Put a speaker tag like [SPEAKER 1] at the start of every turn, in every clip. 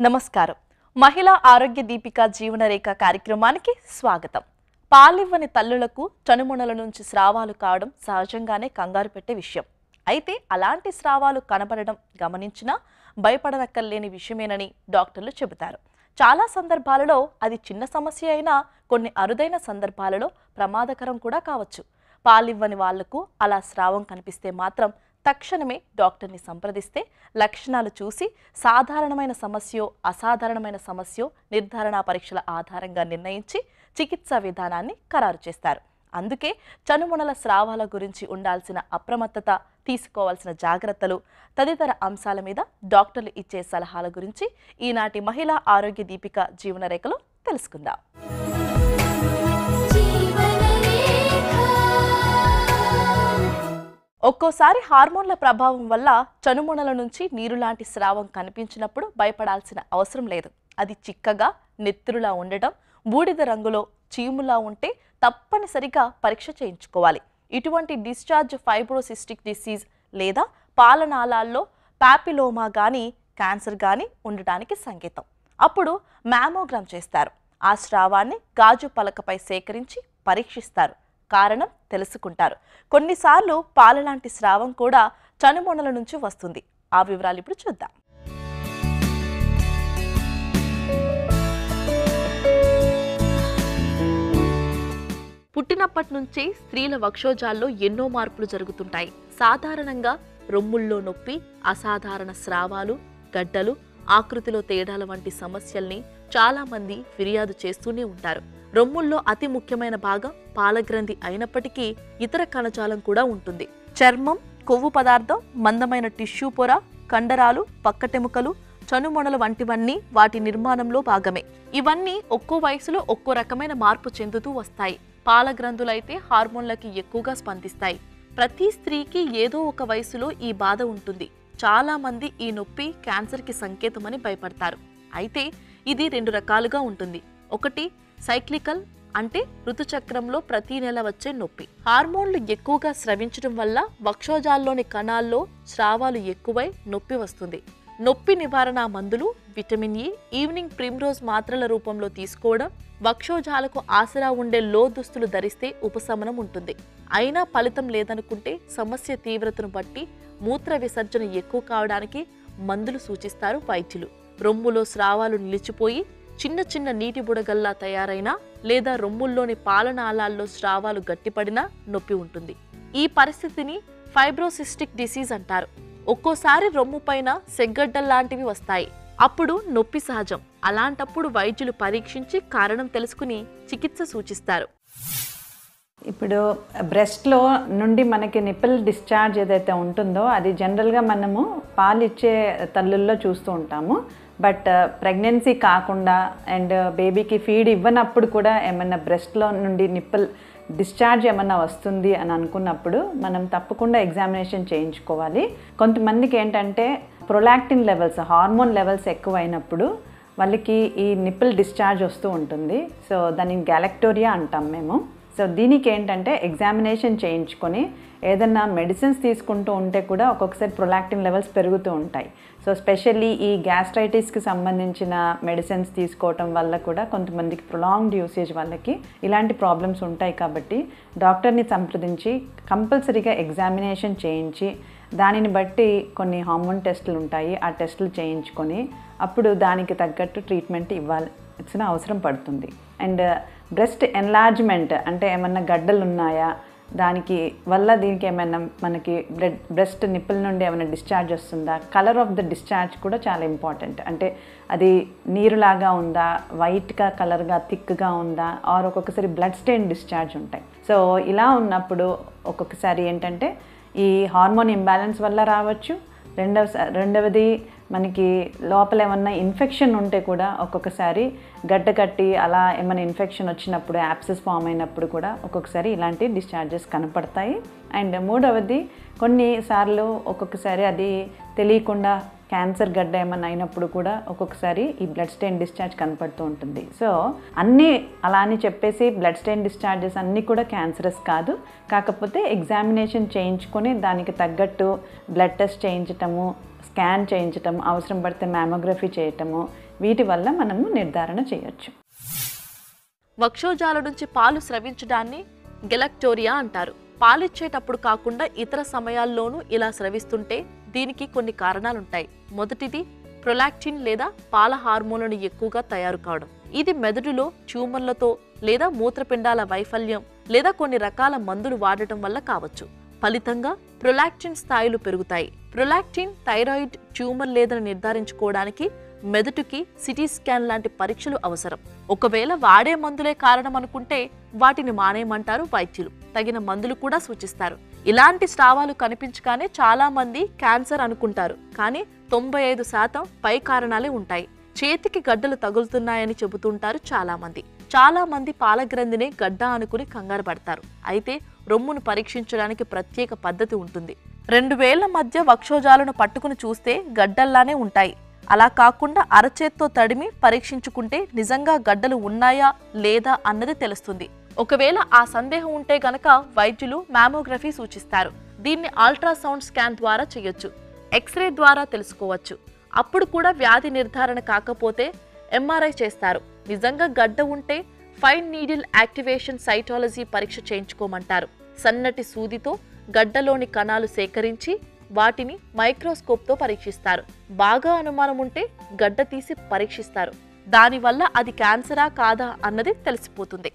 [SPEAKER 1] నమస్కారం మహిళా ఆరోగ్య దీపిక జీవనరేఖ కార్యక్రమానికి స్వాగతం పాలివ్వని తల్లులకు చనుమొనల నుంచి స్రావాలు కావడం సహజంగానే కంగారు పెట్టే విషయం అయితే అలాంటి స్రావాలు కనబడడం గమనించినా భయపడనక్కర్లేని విషయమేనని డాక్టర్లు చెబుతారు చాలా సందర్భాలలో అది చిన్న సమస్య అయినా కొన్ని అరుదైన సందర్భాలలో ప్రమాదకరం కూడా కావచ్చు పాలివ్వని వాళ్లకు అలా స్రావం కనిపిస్తే మాత్రం తక్షణమే డాక్టర్ని సంప్రదిస్తే లక్షణాలు చూసి సాధారణమైన సమస్యో అసాధారణమైన సమస్యో నిర్ధారణ పరీక్షల ఆధారంగా నిర్ణయించి చికిత్సా విధానాన్ని ఖరారు చేస్తారు అందుకే చనుమునల స్రావాల గురించి ఉండాల్సిన అప్రమత్తత తీసుకోవాల్సిన జాగ్రత్తలు తదితర అంశాల మీద డాక్టర్లు ఇచ్చే సలహాల గురించి ఈనాటి మహిళా ఆరోగ్య దీపిక జీవనరేఖలో తెలుసుకుందాం ఒక్కోసారి హార్మోన్ల ప్రభావం వల్ల చనుమొనల నుంచి నీరు లాంటి స్రావం కనిపించినప్పుడు భయపడాల్సిన అవసరం లేదు అది చిక్కగా నెత్తురులా ఉండటం బూడిద రంగులో చీములా ఉంటే తప్పనిసరిగా పరీక్ష చేయించుకోవాలి ఇటువంటి డిశ్చార్జ్ ఫైబ్రోసిస్టిక్ డిసీజ్ లేదా పాలనాళాల్లో పాపిలోమా కానీ క్యాన్సర్ కానీ ఉండటానికి సంకేతం అప్పుడు మ్యామోగ్రామ్ చేస్తారు ఆ స్రావాన్ని గాజు పలకపై సేకరించి పరీక్షిస్తారు కారణం తెలుసుకుంటారు కొన్నిసార్లు పాలలాంటి స్రావం కూడా చనుమొనల నుంచి వస్తుంది ఆ వివరాలు ఇప్పుడు చూద్దాం పుట్టినప్పటి నుంచే స్త్రీల వక్షోజాల్లో ఎన్నో మార్పులు జరుగుతుంటాయి సాధారణంగా రొమ్ముల్లో నొప్పి అసాధారణ స్రావాలు గడ్డలు ఆకృతిలో తేడాల వంటి సమస్యల్ని చాలా మంది ఫిర్యాదు చేస్తూనే ఉంటారు రొమ్ముల్లో అతి ముఖ్యమైన భాగం పాలగ్రంథి అయినప్పటికీ ఇతర కణజాలం కూడా ఉంటుంది చర్మం కొవ్వు పదార్థం మందమైన టిష్యూ పొర కండరాలు పక్కటెముకలు చనుమొనలు వంటివన్నీ వాటి నిర్మాణంలో భాగమే ఇవన్నీ ఒక్కో వయసులో ఒక్కో రకమైన మార్పు చెందుతూ వస్తాయి పాలగ్రంథులైతే హార్మోన్లకి ఎక్కువగా స్పందిస్తాయి ప్రతి స్త్రీకి ఏదో ఒక వయసులో ఈ బాధ ఉంటుంది చాలా మంది ఈ నొప్పి క్యాన్సర్కి సంకేతమని భయపడతారు అయితే ఇది రెండు రకాలుగా ఉంటుంది ఒకటి సైక్లికల్ అంటే ఋతుచక్రంలో ప్రతి నెల వచ్చే నొప్పి హార్మోన్లు ఎక్కువగా స్రవించడం వల్ల వక్షోజాల్లోని కణాల్లో స్రావాలు ఎక్కువై నొప్పి వస్తుంది నొప్పి నివారణ మందులు విటమిన్ ఇ ఈవినింగ్ ప్రిమ్రోజ్ మాత్రల రూపంలో తీసుకోవడం వక్షోజాలకు ఆసరా ఉండే లో దుస్తులు ధరిస్తే ఉపశమనం ఉంటుంది అయినా ఫలితం లేదనుకుంటే సమస్య తీవ్రతను బట్టి మూత్ర విసర్జన ఎక్కువ కావడానికి మందులు సూచిస్తారు వైద్యులు రొమ్ములో స్రావాలు నిలిచిపోయి చిన్న చిన్న నీటి బుడగల్లా తయారైనా లేదా రొమ్ముల్లోని పాలనాళాల్లో స్రావాలు గట్టిపడినా నొప్పి ఉంటుంది ఈ పరిస్థితిని ఫైబ్రోసిస్టిక్ డిసీజ్ అంటారు ఒక్కోసారి రొమ్ము పైన సెగ్గడ్డల్లాంటివి వస్తాయి అప్పుడు నొప్పి సహజం అలాంటప్పుడు వైద్యులు పరీక్షించి కారణం తెలుసుకుని చికిత్స సూచిస్తారు
[SPEAKER 2] ఇప్పుడు బ్రెస్ట్లో నుండి మనకి నిపిల్ డిశ్చార్జ్ ఏదైతే ఉంటుందో అది జనరల్గా మనము పాలిచ్చే తల్లుల్లో చూస్తూ ఉంటాము బట్ ప్రెగ్నెన్సీ కాకుండా అండ్ బేబీకి ఫీడ్ ఇవ్వనప్పుడు కూడా ఏమైనా బ్రెస్ట్లో నుండి నిప్పుల్ డిశ్చార్జ్ ఏమైనా వస్తుంది అని అనుకున్నప్పుడు మనం తప్పకుండా ఎగ్జామినేషన్ చేయించుకోవాలి కొంతమందికి ఏంటంటే ప్రొలాక్టిన్ లెవెల్స్ హార్మోన్ లెవెల్స్ ఎక్కువైనప్పుడు వాళ్ళకి ఈ నిప్పుల్ డిశ్చార్జ్ వస్తూ ఉంటుంది సో దాన్ని గ్యాలక్టోరియా అంటాం మేము సో దీనికి ఏంటంటే ఎగ్జామినేషన్ చేయించుకొని ఏదన్నా మెడిసిన్స్ తీసుకుంటూ ఉంటే కూడా ఒక్కొక్కసారి ప్రొలాక్టిన్ లెవెల్స్ పెరుగుతూ ఉంటాయి సో స్పెషల్లీ ఈ గ్యాస్ట్రైటిస్కి సంబంధించిన మెడిసిన్స్ తీసుకోవటం వల్ల కూడా కొంతమందికి ప్రొలాంగ్డ్ యూసేజ్ వాళ్ళకి ఇలాంటి ప్రాబ్లమ్స్ ఉంటాయి కాబట్టి డాక్టర్ని సంప్రదించి కంపల్సరీగా ఎగ్జామినేషన్ చేయించి దానిని బట్టి కొన్ని హార్మోన్ టెస్టులు ఉంటాయి ఆ టెస్టులు చేయించుకొని అప్పుడు దానికి తగ్గట్టు ట్రీట్మెంట్ ఇవ్వాల్సిన అవసరం పడుతుంది అండ్ బ్రెస్ట్ ఎన్లార్జ్మెంట్ అంటే ఏమన్నా గడ్డలు ఉన్నాయా దానికి వల్ల దీనికి ఏమైనా మనకి బ్లడ్ బ్రెస్ట్ నిప్పుల నుండి ఏమైనా డిశ్చార్జ్ వస్తుందా కలర్ ఆఫ్ ద డిశ్చార్జ్ కూడా చాలా ఇంపార్టెంట్ అంటే అది నీరులాగా ఉందా వైట్గా కలర్గా థిక్గా ఉందా ఆర్ ఒక్కొక్కసారి బ్లడ్ స్టెయిన్ డిశ్చార్జ్ ఉంటాయి సో ఇలా ఉన్నప్పుడు ఒక్కొక్కసారి ఏంటంటే ఈ హార్మోన్ ఇంబ్యాలెన్స్ వల్ల రావచ్చు రెండవ రెండవది మనకి లోపల ఏమన్నా ఇన్ఫెక్షన్ ఉంటే కూడా ఒక్కొక్కసారి గడ్డ కట్టి అలా ఏమైనా ఇన్ఫెక్షన్ వచ్చినప్పుడు యాప్సెస్ ఫామ్ అయినప్పుడు కూడా ఒక్కొక్కసారి ఇలాంటి డిశ్చార్జెస్ కనపడతాయి అండ్ మూడవది కొన్నిసార్లు ఒక్కొక్కసారి అది తెలియకుండా క్యాన్సర్ గడ్డ ఏమైనా అయినప్పుడు కూడా ఒక్కొక్కసారి ఈ బ్లడ్ స్టెయిన్ డిశ్చార్జ్ కనపడుతూ ఉంటుంది సో అన్నీ అలా అని చెప్పేసి బ్లడ్ స్టెయిన్ డిశ్చార్జెస్ అన్నీ కూడా క్యాన్సరస్ కాదు కాకపోతే ఎగ్జామినేషన్ చేయించుకొని దానికి తగ్గట్టు బ్లడ్ టెస్ట్ చేయించటము స్కాన్ చేయించటం అవసరం పడితే మ్యామోగ్రఫీ చేయటము వీటి వల్ల మనము నిర్ధారణ చేయొచ్చు
[SPEAKER 1] వక్షోజాల నుంచి పాలు స్రవించడాన్ని గెలక్టోరియా అంటారు పాలిచ్చేటప్పుడు కాకుండా ఇతర సమయాల్లోనూ ఇలా స్రవిస్తుంటే దీనికి కొన్ని కారణాలుంటాయి మొదటిది ప్రొలాక్టిన్ లేదా పాల హార్మోన్లను ఎక్కువగా తయారు కావడం ఇది మెదడులో ట్యూమర్లతో లేదా మూత్రపిండాల వైఫల్యం లేదా కొన్ని రకాల మందులు వాడటం వల్ల కావచ్చు ఫలితంగా ప్రొలాక్టిన్ స్థాయిలు పెరుగుతాయి ప్రొలాక్టిన్ థైరాయిడ్ ట్యూమర్ లేదని నిర్ధారించుకోవడానికి మెదడుకి సిటీ స్కాన్ లాంటి పరీక్షలు అవసరం ఒకవేళ వాడే మందులే కారణం అనుకుంటే వాటిని మానేయమంటారు వైద్యులు తగిన మందులు కూడా సూచిస్తారు ఇలాంటి స్రావాలు కనిపించగానే చాలా మంది క్యాన్సర్ అనుకుంటారు కానీ తొంభై ఐదు శాతం పై కారణాలే ఉంటాయి చేతికి గడ్డలు తగులుతున్నాయని చెబుతుంటారు చాలా మంది చాలా మంది పాలగ్రంథినే గడ్డ అనుకుని కంగారు పడతారు అయితే రొమ్మును పరీక్షించడానికి ప్రత్యేక పద్ధతి ఉంటుంది రెండు వేళ్ల మధ్య వక్షోజాలను పట్టుకుని చూస్తే గడ్డల్లానే ఉంటాయి అలా కాకుండా అరచేత్తో తడిమి పరీక్షించుకుంటే నిజంగా గడ్డలు ఉన్నాయా లేదా అన్నది తెలుస్తుంది ఒకవేళ ఆ సందేహం ఉంటే గనక వైద్యులు మ్యామోగ్రఫీ సూచిస్తారు దీన్ని అల్ట్రాసౌండ్ స్కాన్ ద్వారా చేయొచ్చు ఎక్స్రే ద్వారా తెలుసుకోవచ్చు అప్పుడు కూడా వ్యాధి నిర్ధారణ కాకపోతే ఎంఆర్ఐ చేస్తారు నిజంగా గడ్డ ఉంటే ఫైన్ నీడిల్ యాక్టివేషన్ సైటాలజీ పరీక్ష చేయించుకోమంటారు సన్నటి సూదితో గడ్డలోని కణాలు సేకరించి వాటిని మైక్రోస్కోప్తో పరీక్షిస్తారు బాగా అనుమానం ఉంటే గడ్డ తీసి పరీక్షిస్తారు దానివల్ల అది క్యాన్సరా కాదా అన్నది తెలిసిపోతుంది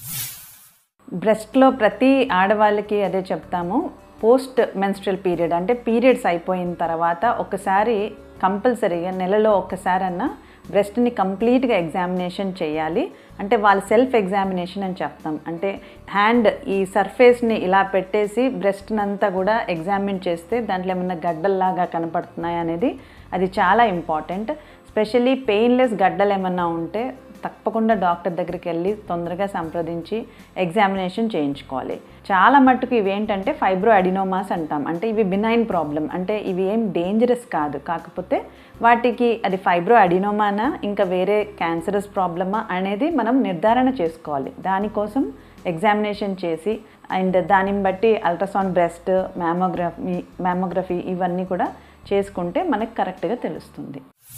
[SPEAKER 2] బ్రెస్ట్లో ప్రతి ఆడవాళ్ళకి అదే చెప్తాము పోస్ట్ మెన్స్ట్రల్ పీరియడ్ అంటే పీరియడ్స్ అయిపోయిన తర్వాత ఒకసారి కంపల్సరీగా నెలలో ఒక్కసారన్నా బ్రెస్ట్ని కంప్లీట్గా ఎగ్జామినేషన్ చేయాలి అంటే వాళ్ళ సెల్ఫ్ ఎగ్జామినేషన్ అని చెప్తాం అంటే హ్యాండ్ ఈ సర్ఫేస్ని ఇలా పెట్టేసి బ్రెస్ట్ని అంతా కూడా ఎగ్జామిన్ చేస్తే దాంట్లో ఏమన్నా గడ్డల్లాగా కనపడుతున్నాయి అనేది అది చాలా ఇంపార్టెంట్ స్పెషల్లీ పెయిన్లెస్ గడ్డలు ఏమన్నా ఉంటే తప్పకుండా డాక్టర్ దగ్గరికి వెళ్ళి తొందరగా సంప్రదించి ఎగ్జామినేషన్ చేయించుకోవాలి చాలా మట్టుకు ఇవి ఏంటంటే ఫైబ్రో అడినోమాస్ అంటాం అంటే ఇవి బినైన్ ప్రాబ్లం అంటే ఇవి ఏం డేంజరస్ కాదు కాకపోతే వాటికి అది ఫైబ్రో అడినోమానా ఇంకా వేరే క్యాన్సరస్ ప్రాబ్లమా అనేది మనం నిర్ధారణ చేసుకోవాలి దానికోసం ఎగ్జామినేషన్ చేసి అండ్ దానిని బట్టి అల్ట్రాసౌండ్ బ్రెస్ట్ మ్యామోగ్రఫీ మ్యామోగ్రఫీ ఇవన్నీ కూడా చేసుకుంటే మనకు కరెక్ట్గా తెలుస్తుంది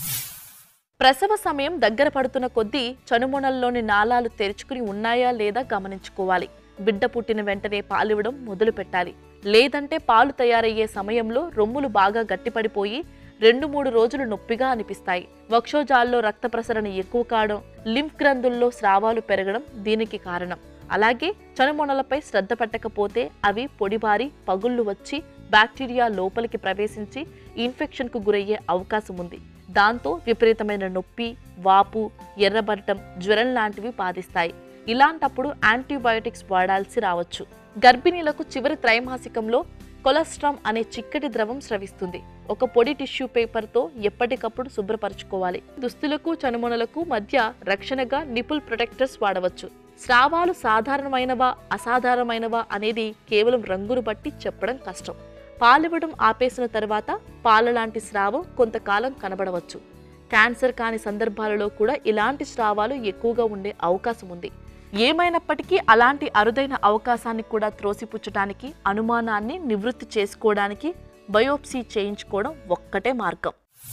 [SPEAKER 1] ప్రసవ సమయం దగ్గర పడుతున్న కొద్దీ చనుమొనల్లోని నాళాలు తెరుచుకుని ఉన్నాయా లేదా గమనించుకోవాలి బిడ్డ పుట్టిన వెంటనే పాలివ్వడం మొదలు పెట్టాలి లేదంటే పాలు తయారయ్యే సమయంలో రొమ్ములు బాగా గట్టిపడిపోయి రెండు మూడు రోజులు నొప్పిగా అనిపిస్తాయి వక్షోజాల్లో రక్త ప్రసరణ ఎక్కువ కావడం లింఫ్ గ్రంథుల్లో స్రావాలు పెరగడం దీనికి కారణం అలాగే చనుమొనలపై శ్రద్ధ పెట్టకపోతే అవి పొడిబారి పగుళ్ళు వచ్చి బ్యాక్టీరియా లోపలికి ప్రవేశించి ఇన్ఫెక్షన్కు గురయ్యే అవకాశం ఉంది దాంతో విపరీతమైన నొప్పి వాపు ఎర్రబడటం జ్వరం లాంటివి బాధిస్తాయి ఇలాంటప్పుడు యాంటీబయోటిక్స్ వాడాల్సి రావచ్చు గర్భిణీలకు చివరి త్రైమాసికంలో కొలెస్ట్రామ్ అనే చిక్కటి ద్రవం స్రవిస్తుంది ఒక పొడి టిష్యూ పేపర్తో ఎప్పటికప్పుడు శుభ్రపరచుకోవాలి దుస్తులకు చనుమొనలకు మధ్య రక్షణగా నిపుల్ ప్రొటెక్టర్స్ వాడవచ్చు స్రావాలు సాధారణమైనవా అసాధారణమైనవా అనేది కేవలం రంగును బట్టి చెప్పడం కష్టం పాలివ్వడం ఆపేసిన తర్వాత పాల లాంటి స్రావం కొంతకాలం కనబడవచ్చు క్యాన్సర్ కాని సందర్భాలలో కూడా ఇలాంటి స్రావాలు ఎక్కువగా ఉండే అవకాశం ఉంది ఏమైనప్పటికీ అలాంటి అరుదైన అవకాశాన్ని కూడా త్రోసిపుచ్చడానికి అనుమానాన్ని నివృత్తి చేసుకోవడానికి బయోప్సీ చేయించుకోవడం ఒక్కటే మార్గం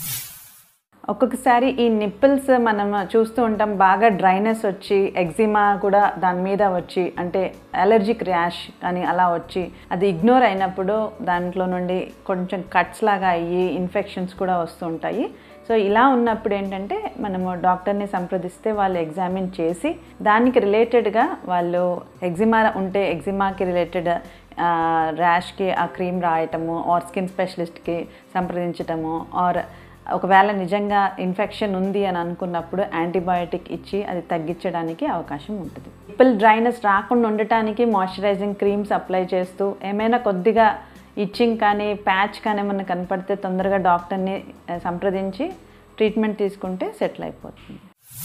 [SPEAKER 2] ఒక్కొక్కసారి ఈ నిప్పుల్స్ మనం చూస్తూ ఉంటాం బాగా డ్రైనెస్ వచ్చి ఎగ్జిమా కూడా దాని మీద వచ్చి అంటే అలర్జిక్ ర్యాష్ కానీ అలా వచ్చి అది ఇగ్నోర్ అయినప్పుడు దాంట్లో నుండి కొంచెం కట్స్ లాగా అయ్యి ఇన్ఫెక్షన్స్ కూడా వస్తూ ఉంటాయి సో ఇలా ఉన్నప్పుడు ఏంటంటే మనము డాక్టర్ని సంప్రదిస్తే వాళ్ళు ఎగ్జామిన్ చేసి దానికి రిలేటెడ్గా వాళ్ళు ఎగ్జిమా ఉంటే ఎగ్జిమాకి రిలేటెడ్ ర్యాష్కి ఆ క్రీమ్ రాయటము ఆర్ స్కిన్ స్పెషలిస్ట్కి సంప్రదించటము ఆర్ ఒకవేళ నిజంగా ఇన్ఫెక్షన్ ఉంది అని అనుకున్నప్పుడు యాంటీబయాటిక్ ఇచ్చి అది తగ్గించడానికి అవకాశం ఉంటుంది పిల్ డ్రైనెస్ రాకుండా ఉండటానికి మాయిశ్చరైజింగ్ క్రీమ్స్ అప్లై చేస్తూ ఏమైనా కొద్దిగా ఇచ్చింగ్ కానీ ప్యాచ్ కానీ ఏమైనా కనపడితే తొందరగా డాక్టర్ని ఆ, సంప్రదించి ట్రీట్మెంట్ తీసుకుంటే సెటిల్ అయిపోతుంది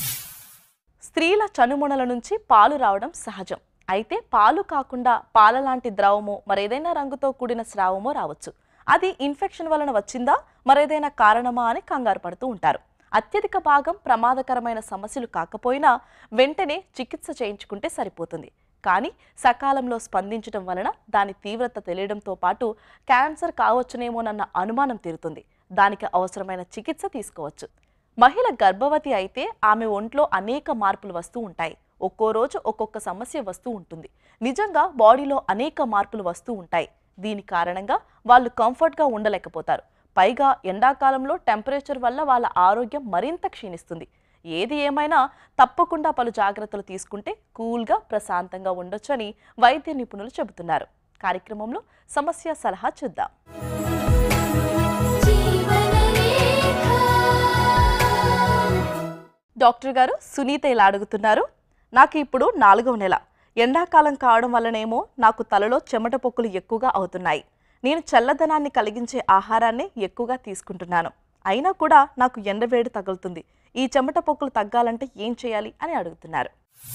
[SPEAKER 1] స్త్రీల చనుమొనల నుంచి పాలు రావడం సహజం అయితే పాలు కాకుండా పాల లాంటి ద్రవమో మరేదైనా రంగుతో కూడిన స్రావమో రావచ్చు అది ఇన్ఫెక్షన్ వలన వచ్చిందా మరేదైనా కారణమా అని కంగారు పడుతూ ఉంటారు అత్యధిక భాగం ప్రమాదకరమైన సమస్యలు కాకపోయినా వెంటనే చికిత్స చేయించుకుంటే సరిపోతుంది కానీ సకాలంలో స్పందించడం వలన దాని తీవ్రత తెలియడంతో పాటు క్యాన్సర్ కావచ్చునేమోనన్న అనుమానం తీరుతుంది దానికి అవసరమైన చికిత్స తీసుకోవచ్చు మహిళ గర్భవతి అయితే ఆమె ఒంట్లో అనేక మార్పులు వస్తూ ఉంటాయి ఒక్కో రోజు ఒక్కొక్క సమస్య వస్తూ ఉంటుంది నిజంగా బాడీలో అనేక మార్పులు వస్తూ ఉంటాయి దీని కారణంగా వాళ్ళు కంఫర్ట్గా ఉండలేకపోతారు పైగా ఎండాకాలంలో టెంపరేచర్ వల్ల వాళ్ళ ఆరోగ్యం మరింత క్షీణిస్తుంది ఏది ఏమైనా తప్పకుండా పలు జాగ్రత్తలు తీసుకుంటే కూల్గా ప్రశాంతంగా ఉండొచ్చని వైద్య నిపుణులు చెబుతున్నారు కార్యక్రమంలో సమస్య సలహా చూద్దాం డాక్టర్ గారు సునీత ఇలా అడుగుతున్నారు నాకు ఇప్పుడు నాలుగవ నెల ఎండాకాలం కావడం వల్లనేమో నాకు తలలో చెమట పొక్కులు ఎక్కువగా అవుతున్నాయి నేను చల్లదనాన్ని కలిగించే ఆహారాన్ని ఎక్కువగా తీసుకుంటున్నాను అయినా కూడా నాకు ఎండవేడి తగులుతుంది ఈ చెమట పొక్కులు తగ్గాలంటే ఏం చేయాలి అని అడుగుతున్నారు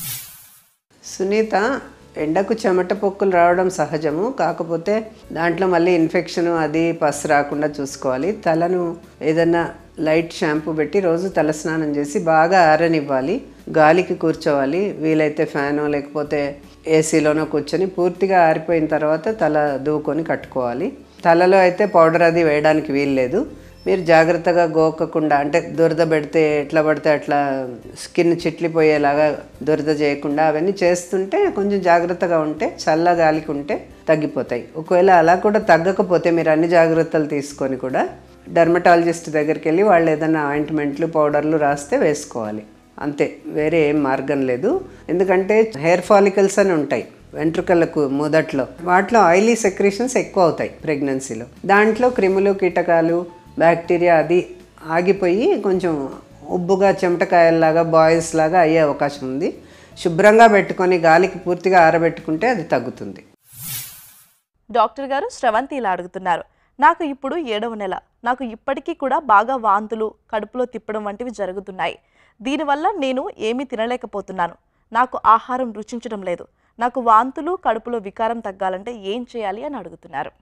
[SPEAKER 3] సునీత ఎండకు చెమట పొక్కులు రావడం సహజము కాకపోతే దాంట్లో మళ్ళీ ఇన్ఫెక్షన్ అది పస్ రాకుండా చూసుకోవాలి తలను ఏదన్నా లైట్ షాంపూ పెట్టి రోజు తలస్నానం చేసి బాగా ఆరనివ్వాలి గాలికి కూర్చోవాలి వీలైతే ఫ్యానో లేకపోతే ఏసీలోనో కూర్చొని పూర్తిగా ఆరిపోయిన తర్వాత తల దూకొని కట్టుకోవాలి తలలో అయితే పౌడర్ అది వేయడానికి వీల్లేదు మీరు జాగ్రత్తగా గోకకుండా అంటే దురద పెడితే ఎట్లా పడితే అట్లా స్కిన్ చిట్లిపోయేలాగా దురద చేయకుండా అవన్నీ చేస్తుంటే కొంచెం జాగ్రత్తగా ఉంటే చల్ల గాలికి ఉంటే తగ్గిపోతాయి ఒకవేళ అలా కూడా తగ్గకపోతే మీరు అన్ని జాగ్రత్తలు తీసుకొని కూడా డర్మటాలజిస్ట్ దగ్గరికి వెళ్ళి వాళ్ళు ఏదైనా ఆయింట్మెంట్లు పౌడర్లు రాస్తే వేసుకోవాలి అంతే వేరే ఏం మార్గం లేదు ఎందుకంటే హెయిర్ ఫాలికల్స్ అని ఉంటాయి వెంట్రుకలకు మొదట్లో వాటిలో ఆయిలీ సెక్రేషన్స్ ఎక్కువ అవుతాయి ప్రెగ్నెన్సీలో దాంట్లో క్రిములు కీటకాలు బ్యాక్టీరియా అది ఆగిపోయి కొంచెం ఉబ్బుగా చెమటకాయల్లాగా బాయిల్స్ లాగా అయ్యే అవకాశం ఉంది శుభ్రంగా పెట్టుకొని గాలికి పూర్తిగా ఆరబెట్టుకుంటే అది తగ్గుతుంది
[SPEAKER 1] డాక్టర్ గారు శ్రవంతి ఇలా అడుగుతున్నారు నాకు ఇప్పుడు ఏడవ నెల నాకు ఇప్పటికీ కూడా బాగా వాంతులు కడుపులో తిప్పడం వంటివి జరుగుతున్నాయి దీనివల్ల నేను ఏమీ తినలేకపోతున్నాను నాకు ఆహారం రుచించడం లేదు నాకు వాంతులు కడుపులో వికారం తగ్గాలంటే ఏం చేయాలి అని అడుగుతున్నారు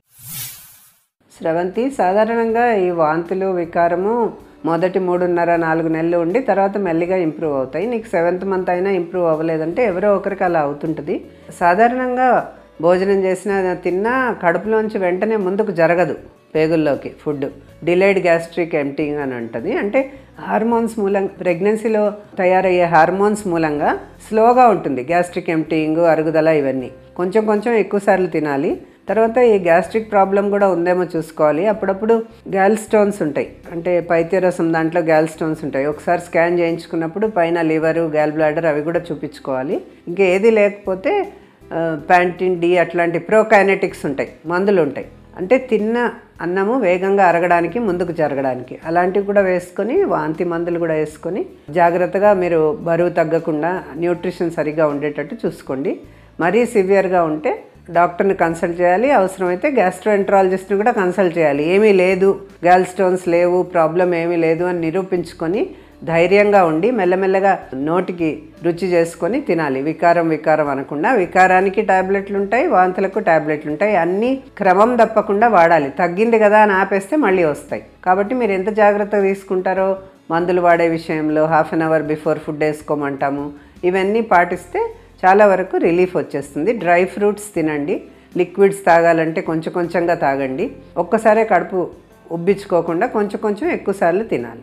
[SPEAKER 3] స్రవంతి సాధారణంగా ఈ వాంతులు వికారము మొదటి మూడున్నర నాలుగు నెలలు ఉండి తర్వాత మెల్లిగా ఇంప్రూవ్ అవుతాయి నీకు సెవెంత్ మంత్ అయినా ఇంప్రూవ్ అవ్వలేదంటే ఎవరో ఒకరికి అలా అవుతుంటుంది సాధారణంగా భోజనం చేసినా తిన్నా కడుపులోంచి వెంటనే ముందుకు జరగదు పేగుల్లోకి ఫుడ్ డిలేడ్ గ్యాస్ట్రిక్ ఎంటింగ్ అని ఉంటుంది అంటే హార్మోన్స్ మూలంగా ప్రెగ్నెన్సీలో తయారయ్యే హార్మోన్స్ మూలంగా స్లోగా ఉంటుంది గ్యాస్ట్రిక్ ఎంటింగ్ అరుగుదల ఇవన్నీ కొంచెం కొంచెం ఎక్కువసార్లు తినాలి తర్వాత ఈ గ్యాస్ట్రిక్ ప్రాబ్లం కూడా ఉందేమో చూసుకోవాలి అప్పుడప్పుడు గ్యాల్ స్టోన్స్ ఉంటాయి అంటే పైత్యరసం దాంట్లో గ్యాల్ స్టోన్స్ ఉంటాయి ఒకసారి స్కాన్ చేయించుకున్నప్పుడు పైన లివరు గ్యాల్ బ్లాడర్ అవి కూడా చూపించుకోవాలి ఇంకా ఏది లేకపోతే ప్యాంటిన్ డి అట్లాంటి ప్రోకైనెటిక్స్ ఉంటాయి మందులు ఉంటాయి అంటే తిన్న అన్నము వేగంగా అరగడానికి ముందుకు జరగడానికి అలాంటివి కూడా వేసుకొని వాంతి మందులు కూడా వేసుకొని జాగ్రత్తగా మీరు బరువు తగ్గకుండా న్యూట్రిషన్ సరిగా ఉండేటట్టు చూసుకోండి మరీ సివియర్గా ఉంటే డాక్టర్ని కన్సల్ట్ చేయాలి అవసరమైతే గ్యాస్ట్రోఎంట్రాలజిస్ట్ని కూడా కన్సల్ట్ చేయాలి ఏమీ లేదు గ్యాల్ స్టోన్స్ లేవు ప్రాబ్లం ఏమీ లేదు అని నిరూపించుకొని ధైర్యంగా ఉండి మెల్లమెల్లగా నోటికి రుచి చేసుకొని తినాలి వికారం వికారం అనకుండా వికారానికి టాబ్లెట్లు ఉంటాయి వాంతులకు టాబ్లెట్లు ఉంటాయి అన్నీ క్రమం తప్పకుండా వాడాలి తగ్గింది కదా అని ఆపేస్తే మళ్ళీ వస్తాయి కాబట్టి మీరు ఎంత జాగ్రత్త తీసుకుంటారో మందులు వాడే విషయంలో half an hour before food వేసుకోమంటాము ఇవన్నీ పాటిస్తే చాలా వరకు రిలీఫ్ వచ్చేస్తుంది డ్రై ఫ్రూట్స్ తినండి లిక్విడ్స్ తాగాలంటే కొంచెం కొంచెంగా తాగండి ఒక్కసారే కడుపు ఉబ్బించుకోకుండా కొంచెం కొంచెం ఎక్కువసార్లు తినాలి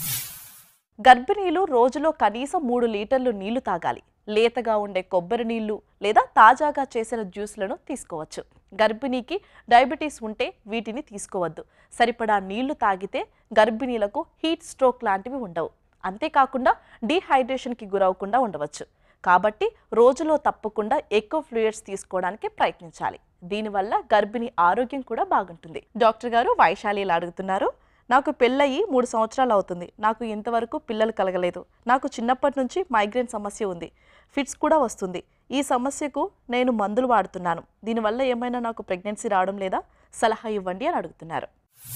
[SPEAKER 1] గర్భిణీలు రోజులో కనీసం మూడు లీటర్లు నీళ్లు తాగాలి లేతగా ఉండే కొబ్బరి నీళ్లు లేదా తాజాగా చేసిన జ్యూస్లను తీసుకోవచ్చు గర్భిణీకి డయాబెటీస్ ఉంటే వీటిని తీసుకోవద్దు సరిపడా నీళ్లు తాగితే గర్భిణీలకు హీట్ స్ట్రోక్ లాంటివి ఉండవు అంతేకాకుండా డీహైడ్రేషన్కి గురవకుండా ఉండవచ్చు కాబట్టి రోజులో తప్పకుండా ఎక్కువ ఫ్లూయిడ్స్ తీసుకోవడానికి ప్రయత్నించాలి దీనివల్ల గర్భిణీ ఆరోగ్యం కూడా బాగుంటుంది డాక్టర్ గారు వైశాలి ఇలా అడుగుతున్నారు నాకు పెళ్ళయి మూడు సంవత్సరాలు అవుతుంది నాకు ఇంతవరకు పిల్లలు కలగలేదు నాకు చిన్నప్పటి నుంచి మైగ్రేన్ సమస్య ఉంది ఫిట్స్ కూడా వస్తుంది ఈ సమస్యకు నేను మందులు వాడుతున్నాను దీనివల్ల ఏమైనా నాకు ప్రెగ్నెన్సీ రావడం లేదా సలహా ఇవ్వండి అని అడుగుతున్నారు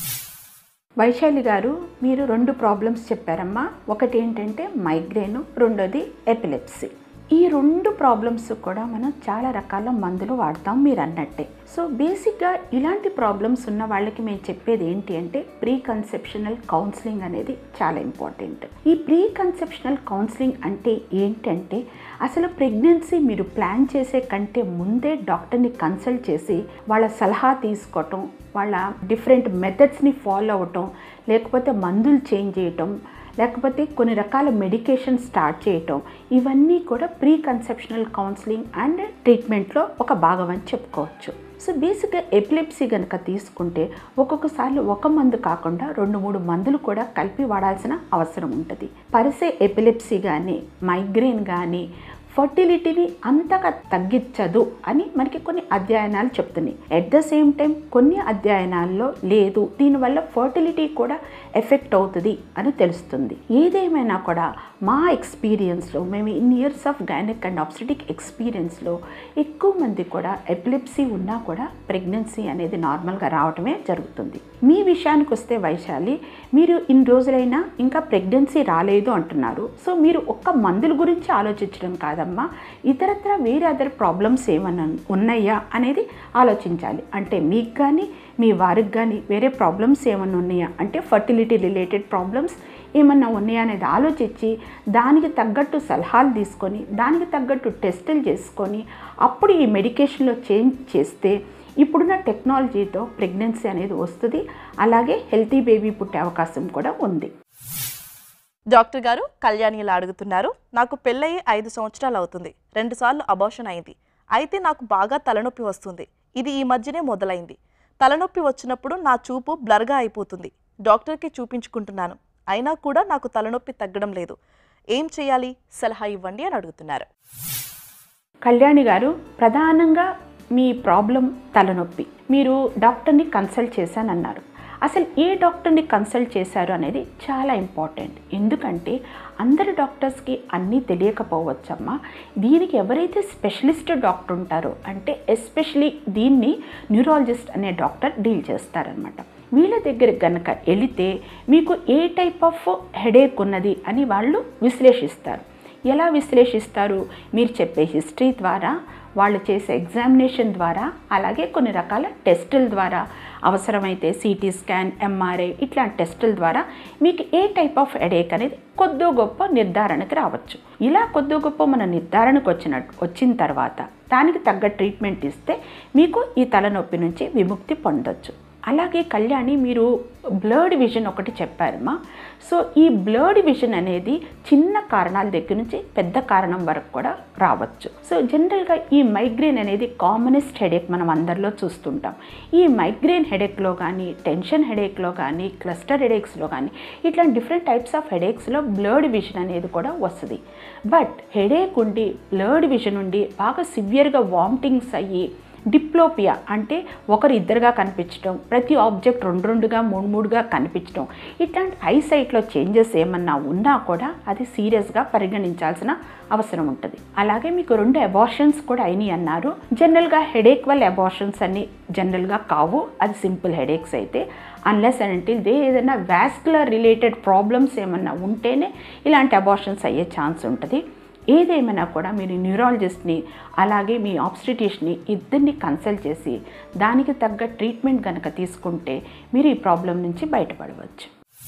[SPEAKER 4] వైశాలి గారు మీరు రెండు ప్రాబ్లమ్స్ చెప్పారమ్మా ఒకటి ఏంటంటే మైగ్రేన్ రెండోది ఎపిలెప్సీ ఈ రెండు ప్రాబ్లమ్స్ కూడా మనం చాలా రకాల మందులు వాడతాం మీరు అన్నట్టే సో బేసిక్గా ఇలాంటి ప్రాబ్లమ్స్ ఉన్న వాళ్ళకి మేము చెప్పేది ఏంటి అంటే ప్రీ కన్సెప్షనల్ కౌన్సిలింగ్ అనేది చాలా ఇంపార్టెంట్ ఈ ప్రీ కన్సెప్షనల్ కౌన్సిలింగ్ అంటే ఏంటంటే అసలు ప్రెగ్నెన్సీ మీరు ప్లాన్ చేసే కంటే ముందే డాక్టర్ని కన్సల్ట్ చేసి వాళ్ళ సలహా తీసుకోవటం వాళ్ళ డిఫరెంట్ మెథడ్స్ని ఫాలో అవ్వటం లేకపోతే మందులు చేంజ్ చేయటం లేకపోతే కొన్ని రకాల మెడికేషన్ స్టార్ట్ చేయటం ఇవన్నీ కూడా ప్రీ కన్సెప్షనల్ కౌన్సిలింగ్ అండ్ ట్రీట్మెంట్లో ఒక భాగం అని చెప్పుకోవచ్చు సో బేసిక్గా ఎపిలెప్సీ కనుక తీసుకుంటే ఒక్కొక్కసారి ఒక మందు కాకుండా రెండు మూడు మందులు కూడా కలిపి వాడాల్సిన అవసరం ఉంటుంది పరిసే ఎపిలెప్సీ కానీ మైగ్రేన్ కానీ ఫర్టిలిటీని అంతగా తగ్గించదు అని మనకి కొన్ని అధ్యయనాలు చెప్తున్నాయి ఎట్ ద సేమ్ టైం కొన్ని అధ్యయనాల్లో లేదు దీనివల్ల ఫర్టిలిటీ కూడా ఎఫెక్ట్ అవుతుంది అని తెలుస్తుంది ఏదేమైనా కూడా మా ఎక్స్పీరియన్స్లో మేము in years of gynaec and obstetric ఎక్స్పీరియన్స్లో ఎక్కువ మంది కూడా ఎపిలెప్సీ ఉన్నా కూడా ప్రెగ్నెన్సీ అనేది నార్మల్గా రావటమే జరుగుతుంది మీ విషయానికి వస్తే వైశాలి మీరు ఇన్ని రోజులైనా ఇంకా ప్రెగ్నెన్సీ రాలేదు అంటున్నారు సో మీరు ఒక్క మందుల గురించి ఆలోచించడం కాదమ్మా ఇతరత్ర వేరే అదర్ ప్రాబ్లమ్స్ ఏమన్నా ఉన్నాయా అనేది ఆలోచించాలి అంటే మీకు కానీ మీ వారికి కానీ వేరే ప్రాబ్లమ్స్ ఏమన్నా ఉన్నాయా అంటే ఫర్టిలిటీ రిలేటెడ్ ప్రాబ్లమ్స్ ఏమన్నా ఉన్నాయా అనేది ఆలోచించి దానికి తగ్గట్టు సలహాలు తీసుకొని దానికి తగ్గట్టు టెస్టులు చేసుకొని అప్పుడు ఈ మెడికేషన్లో చేంజ్ చేస్తే ఇప్పుడున్న టెక్నాలజీతో ప్రెగ్నెన్సీ అనేది వస్తుంది అలాగే హెల్తీ బేబీ పుట్టే అవకాశం కూడా ఉంది
[SPEAKER 1] డాక్టర్ గారు కళ్యాణి ఇలా అడుగుతున్నారు నాకు పెళ్ళయి ఐదు సంవత్సరాలు అవుతుంది రెండుసార్లు అబార్షన్ అయింది అయితే నాకు బాగా తలనొప్పి వస్తుంది ఇది ఈ మధ్యనే మొదలైంది తలనొప్పి వచ్చినప్పుడు నా చూపు బ్లర్గా అయిపోతుంది డాక్టర్కి చూపించుకుంటున్నాను అయినా కూడా నాకు తలనొప్పి తగ్గడం లేదు ఏం చేయాలి సలహా ఇవ్వండి అని అడుగుతున్నారు
[SPEAKER 4] కళ్యాణి గారు ప్రధానంగా మీ ప్రాబ్లం తలనొప్పి మీరు డాక్టర్ని కన్సల్ట్ చేశానన్నారు అసలు ఏ డాక్టర్ని కన్సల్ట్ చేశారు అనేది చాలా ఇంపార్టెంట్ ఎందుకంటే అందరి డాక్టర్స్కి అన్నీ తెలియకపోవచ్చమ్మా దీనికి ఎవరైతే స్పెషలిస్ట్ డాక్టర్ ఉంటారో అంటే ఎస్పెషలీ దీన్ని న్యూరాలజిస్ట్ అనే డాక్టర్ డీల్ చేస్తారనమాట వీళ్ళ దగ్గర కనుక వెళితే మీకు ఏ టైప్ ఆఫ్ హెడేక్ ఉన్నది అని వాళ్ళు విశ్లేషిస్తారు ఎలా విశ్లేషిస్తారు మీరు చెప్పే హిస్టరీ ద్వారా వాళ్ళు చేసే ఎగ్జామినేషన్ ద్వారా అలాగే కొన్ని రకాల టెస్టుల ద్వారా అవసరమైతే సిటీ స్కాన్ ఎంఆర్ఐ ఇట్లాంటి టెస్టుల ద్వారా మీకు ఏ టైప్ ఆఫ్ హెడేక్ అనేది కొద్దో గొప్ప నిర్ధారణకి రావచ్చు ఇలా కొద్దో గొప్ప మన నిర్ధారణకు వచ్చినట్టు వచ్చిన తర్వాత దానికి తగ్గ ట్రీట్మెంట్ ఇస్తే మీకు ఈ తలనొప్పి నుంచి విముక్తి పొందొచ్చు అలాగే కళ్యాణి మీరు బ్లర్డ్ విజన్ ఒకటి చెప్పారమ్మా సో ఈ బ్లర్డ్ విజన్ అనేది చిన్న కారణాల దగ్గర నుంచి పెద్ద కారణం వరకు కూడా రావచ్చు సో జనరల్గా ఈ మైగ్రేన్ అనేది కామనెస్ట్ హెడేక్ మనం అందరిలో చూస్తుంటాం ఈ మైగ్రేన్ హెడేక్లో కానీ టెన్షన్ హెడేక్లో కానీ క్లస్టర్ హెడేక్స్లో కానీ ఇట్లాంటి డిఫరెంట్ టైప్స్ ఆఫ్ హెడేక్స్లో బ్లర్డ్ విజన్ అనేది కూడా వస్తుంది బట్ హెడేక్ ఉండి బ్లర్డ్ విజన్ ఉండి బాగా సివియర్గా వామిటింగ్స్ అయ్యి డిప్లోపియా అంటే ఒకరు ఇద్దరుగా కనిపించడం ప్రతి ఆబ్జెక్ట్ రెండు రెండుగా మూడు మూడుగా కనిపించడం ఇట్లాంటి ఐసైట్లో చేంజెస్ ఏమన్నా ఉన్నా కూడా అది సీరియస్గా పరిగణించాల్సిన అవసరం ఉంటుంది అలాగే మీకు రెండు అబార్షన్స్ కూడా అయినాయి అన్నారు జనరల్గా హెడేక్ వల్ల అబార్షన్స్ అన్ని జనరల్గా కావు అది సింపుల్ హెడేక్స్ అయితే అన్లెస్ అండ్ అంటిల్ దే ఏదైనా వ్యాస్కులర్ రిలేటెడ్ ప్రాబ్లమ్స్ ఏమన్నా ఉంటేనే ఇలాంటి అబార్షన్స్ అయ్యే ఛాన్స్ ఉంటుంది ఏదేమైనా కూడా మీరు న్యూరాలజిస్ట్ని అలాగే మీ ఆబ్స్టిటిషన్ని ఇద్దరిని కన్సల్ట్ చేసి దానికి తగ్గ ట్రీట్మెంట్ కనుక తీసుకుంటే మీరు ఈ ప్రాబ్లం నుంచి బయటపడవచ్చు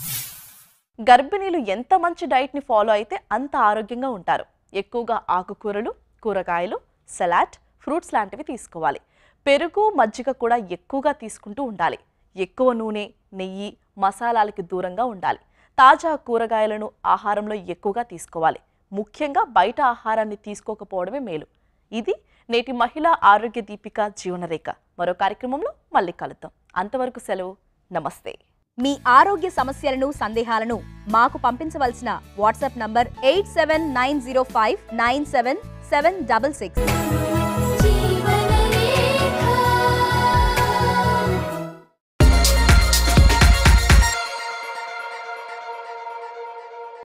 [SPEAKER 1] గర్భిణీలు ఎంత మంచి డైట్ని ఫాలో అయితే అంత ఆరోగ్యంగా ఉంటారు ఎక్కువగా ఆకుకూరలు కూరగాయలు సలాడ్ ఫ్రూట్స్ లాంటివి తీసుకోవాలి పెరుగు మజ్జిగ కూడా ఎక్కువగా తీసుకుంటూ ఉండాలి ఎక్కువ నూనె నెయ్యి మసాలాలకి దూరంగా ఉండాలి తాజా కూరగాయలను ఆహారంలో ఎక్కువగా తీసుకోవాలి ముఖ్యంగా బయట ఆహారాన్ని తీసుకోకపోవడమే మేలు ఇది నేటి మహిళా ఆరోగ్య దీపిక జీవనరేఖ మరో కార్యక్రమంలో మళ్ళీ కలుద్దాం అంతవరకు సెలవు నమస్తే
[SPEAKER 5] మీ ఆరోగ్య సమస్యలను సందేహాలను మాకు పంపించవలసిన WhatsApp number eight seven nine zero five nine seven seven double six